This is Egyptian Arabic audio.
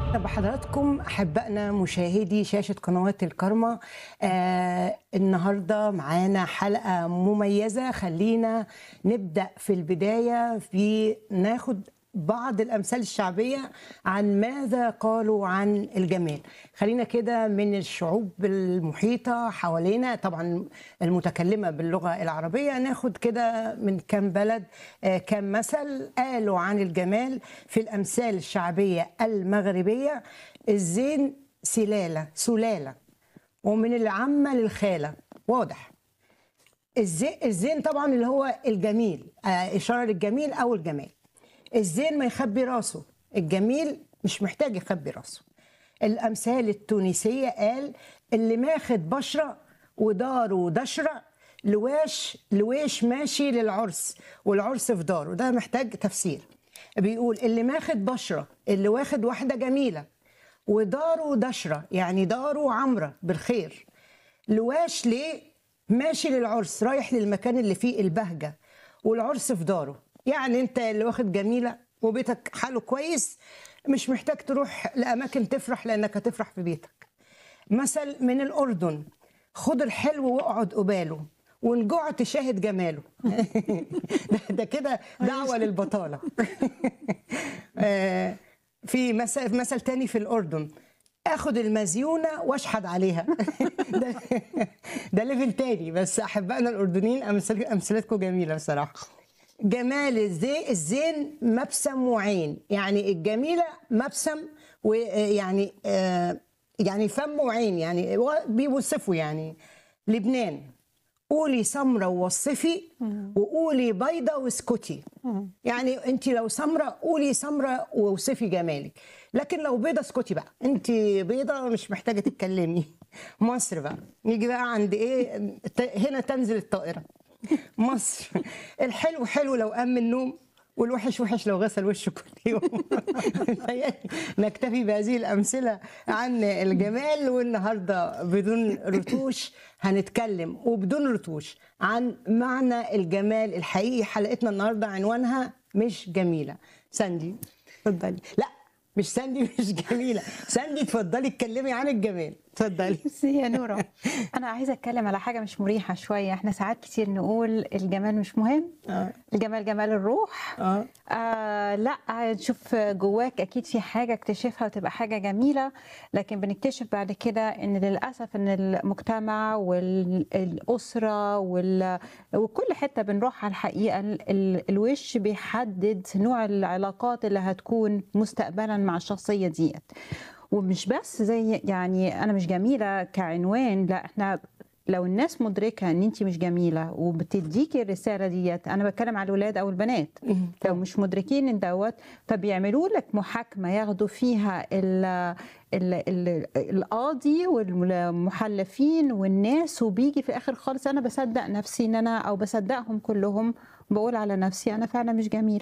بحضراتكم احبائنا مشاهدي شاشه قنوات الكرمة آه النهارده معانا حلقه مميزه خلينا نبدا في البدايه في ناخد بعض الامثال الشعبيه عن ماذا قالوا عن الجمال خلينا كده من الشعوب المحيطه حوالينا طبعا المتكلمه باللغه العربيه ناخد كده من كام بلد آه، كام مثل قالوا عن الجمال في الامثال الشعبيه المغربيه الزين سلاله سلاله ومن العامه للخاله واضح الزين, الزين طبعا اللي هو الجميل آه، اشاره للجميل او الجمال الزين ما يخبي راسه الجميل مش محتاج يخبي راسه الامثال التونسيه قال اللي ماخد بشره وداره دشره لواش لويش ماشي للعرس والعرس في داره ده محتاج تفسير بيقول اللي ماخد بشره اللي واخد واحده جميله وداره دشره يعني داره عمره بالخير لواش ليه ماشي للعرس رايح للمكان اللي فيه البهجه والعرس في داره يعني انت اللي واخد جميله وبيتك حاله كويس مش محتاج تروح لاماكن تفرح لانك هتفرح في بيتك مثل من الاردن خد الحلو واقعد قباله وان جوع تشاهد جماله ده, ده كده دعوه للبطاله آه، في مثل مثل تاني في الاردن اخد المزيونه واشحد عليها ده, ده ليفل تاني بس احبائنا الاردنيين امثال امثلتكم جميله بصراحه جمال الزي الزين مبسم وعين يعني الجميله مبسم ويعني آه، يعني فم وعين يعني و- بيوصفوا يعني لبنان قولي سمرة ووصفي وقولي بيضة واسكتي يعني انت لو سمرة قولي سمرة ووصفي جمالك لكن لو بيضة اسكتي بقى انت بيضة مش محتاجة تتكلمي مصر بقى نيجي بقى عند ايه ت- هنا تنزل الطائرة مصر الحلو حلو لو قام من النوم والوحش وحش لو غسل وشه كل يوم متهيألي نكتفي بهذه الأمثلة عن الجمال والنهاردة بدون رتوش هنتكلم وبدون رتوش عن معنى الجمال الحقيقي حلقتنا النهاردة عنوانها مش جميلة ساندي اتفضلي لا مش ساندي مش جميلة ساندي اتفضلي اتكلمي عن الجمال اتفضلي بصي يا نورة أنا عايزة أتكلم على حاجة مش مريحة شوية إحنا ساعات كتير نقول الجمال مش مهم اه الجمال جمال الروح اه آه لا نشوف جواك أكيد في حاجة اكتشفها وتبقى حاجة جميلة لكن بنكتشف بعد كده إن للأسف إن المجتمع والأسرة وال... وكل حتة بنروح على الحقيقة ال... ال... الوش بيحدد نوع العلاقات اللي هتكون مستقبلا مع الشخصية ديت ومش بس زي يعني انا مش جميله كعنوان لا احنا لو الناس مدركه ان انت مش جميله وبتديكي الرساله ديت انا بتكلم على الولاد او البنات لو مش مدركين ان دوت فبيعملوا لك محاكمه ياخدوا فيها ال ال ال القاضي والمحلفين والناس وبيجي في الاخر خالص انا بصدق نفسي ان انا او بصدقهم كلهم بقول على نفسي انا فعلا مش جميله